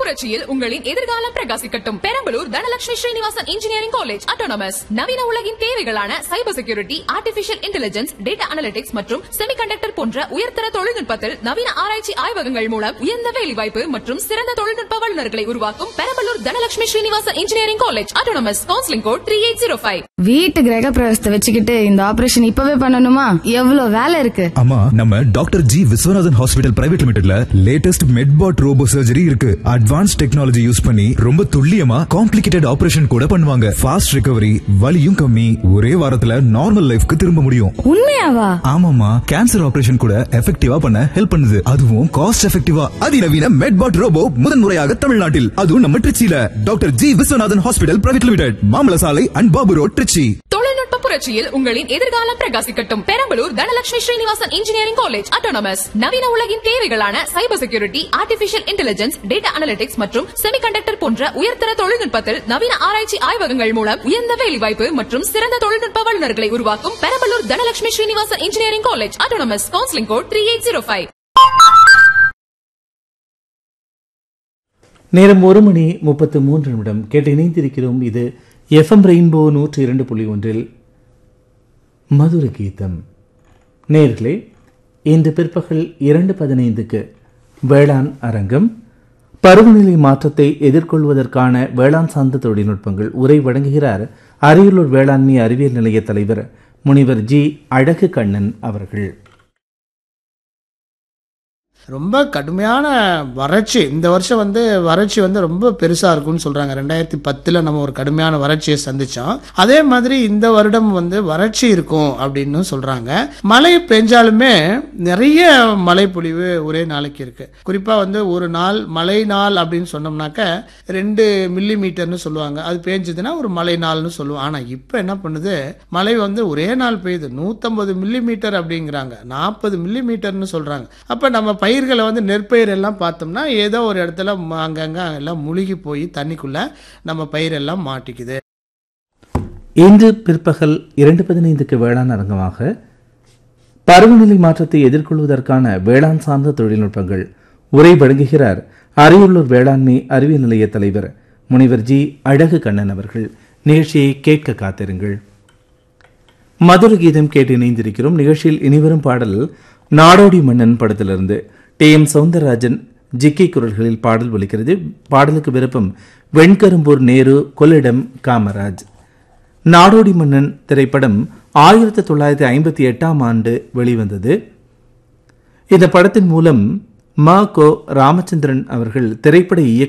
புரட்சியில் உங்களின் எதிர்காலம் பிரகாசிக்கட்டும் Perambalur Dhanalakshmi Srinivasan engineering college autonomous நவீன உலகின் தேவைகளான cyber security artificial intelligence data analytics மற்றும் செமிகண்டக்டர் போன்ற உயர்தர தொழில்நுட்பத்தில் நவீன ஆராய்ச்சி ஆய்வகங்கள் மூலம் உயர்ந்த வேலைவாய்ப்பு மற்றும் சிறந்த தொழில்நுட்ப வல்லுநர்களை உருவாக்கும் Perambalur Dhanalakshmi Srinivasan engineering college autonomous counselling code three eight zero five வீட்டு கிரக பிரவேசத்தை வச்சுக்கிட்டு இந்த ஆபரேஷன் இப்பவே பண்ணணுமா எவ்வளவு வேலை இருக்கு ஆமா நம்ம doctor G Viswanathan hospital private லிமிடெட்ல லேட்டஸ்ட் மெட்பாட் ரோபோ சர்ஜரி இருக்கு அட்வான்ஸ் டெக்னாலஜி யூஸ் பண்ணி ரொம்ப துல்லியமா காம்ப்ளிகேட்டட் ஆபரேஷன் கூட பண்ணுவாங்க ஃபாஸ்ட் ரிகவரி வலியும் கம்மி ஒரே வாரத்துல நார்மல் லைஃப்க்கு திரும்ப முடியும் உண்மையாவா ஆமாமா கேன்சர் ஆபரேஷன் கூட எஃபெக்டிவா பண்ண ஹெல்ப் பண்ணுது அதுவும் காஸ்ட் எஃபெக்டிவா அதிநவீன மெட்பாட் ரோபோ முதன்முறையாக தமிழ்நாட்டில் அதுவும் நம்ம திருச்சியில doctor G Viswanathan hospital private limited மாமல சாலை அண்ட் பாபு ரோட் திருச்சி தொழில்நுட்ப புரட்சியில் உங்களின் எதிர்காலம் பிரகாசிக்கட்டும் Perambalur Dhanalakshmi Srinivasan engineering college autonomous நவீன உலகின் தேவைகளான cyber security artificial intelligence data analytics மற்றும் செமிகண்டக்டர் போன்ற உயர்தர தொழில்நுட்பத்தில் நவீன ஆராய்ச்சி ஆய்வகங்கள் மூலம் உயர்ந்த வேலைவாய்ப்பு மற்றும் சிறந்த தொழில்நுட்ப வல்லுநர்களை உருவாக்கும் Perambalur Dhanalakshmi Srinivasan engineering college autonomous counselling code three eight zero five நேரம் ஒரு மணி முப்பத்து மூன்று நிமிடம் கேட்டு இணைந்திருக்கிறோம் இது எஃப்எம் ரெயின்போ நூற்றி இரண்டு புள்ளி ஒன்றில் மதுர கீதம் நேர்களே இன்று பிற்பகல் இரண்டு பதினைந்துக்கு வேளாண் அரங்கம் பருவநிலை மாற்றத்தை எதிர்கொள்வதற்கான வேளாண் சார்ந்த தொழில்நுட்பங்கள் உரை வழங்குகிறார் அரியலூர் வேளாண்மை அறிவியல் நிலைய தலைவர் முனிவர் ஜி அழகு கண்ணன் அவர்கள் ரொம்ப கடுமையான வறட்சி இந்த வருஷம் வந்து வறட்சி வந்து ரொம்ப பெருசா இருக்கும்னு சொல்றாங்க ரெண்டாயிரத்தி பத்துல நம்ம ஒரு கடுமையான வறட்சியை சந்திச்சோம் அதே மாதிரி இந்த வருடம் வந்து வறட்சி இருக்கும் அப்படின்னு சொல்றாங்க மழை பெஞ்சாலுமே நிறைய மழை பொழிவு ஒரே நாளைக்கு இருக்கு குறிப்பா வந்து ஒரு நாள் மழை நாள் அப்படின்னு சொன்னோம்னாக்க ரெண்டு மில்லி மீட்டர்னு சொல்லுவாங்க அது பேஞ்சதுன்னா ஒரு மழை நாள்னு சொல்லுவோம் ஆனா இப்போ என்ன பண்ணுது மழை வந்து ஒரே நாள் பெய்யுது நூத்தம்பது மில்லி மீட்டர் அப்படிங்கிறாங்க நாற்பது மில்லி மீட்டர்னு சொல்றாங்க அப்ப நம்ம பயிர்களை வந்து நெற்பயிர் எல்லாம் பார்த்தோம்னா ஏதோ ஒரு இடத்துல ம- அங்கங்க எல்லாம் முழுகி போய் தண்ணிக்குள்ள நம்ம பயிர் எல்லாம் மாட்டிக்குது இன்று பிற்பகல் இரண்டு பதினைந்துக்கு வேளாண் அரங்கமாக பருவநிலை மாற்றத்தை எதிர்கொள்வதற்கான வேளாண் சார்ந்த தொழில்நுட்பங்கள் உரை வழங்குகிறார் அரியலூர் வேளாண்மை அறிவியல் நிலைய தலைவர் முனிவர் ஜி அழகு கண்ணன் அவர்கள் நிகழ்ச்சியை கேட்க காத்திருங்கள் மதுர கீதம் கேட்டு இணைந்திருக்கிறோம் நிகழ்ச்சியில் இனிவரும் பாடல் நாடோடி மன்னன் படத்திலிருந்து டி எம் சவுந்தரராஜன் ஜிக்கி குரல்களில் பாடல் ஒலிக்கிறது பாடலுக்கு விருப்பம் வெண்கரும்பூர் நேரு கொள்ளிடம் காமராஜ் நாடோடி மன்னன் திரைப்படம் ஆயிரத்தி தொள்ளாயிரத்தி ஐம்பத்தி எட்டாம் ஆண்டு வெளிவந்தது இந்த படத்தின் மூலம் ம கோ ராமச்சந்திரன் அவர்கள் திரைப்பட இயக்க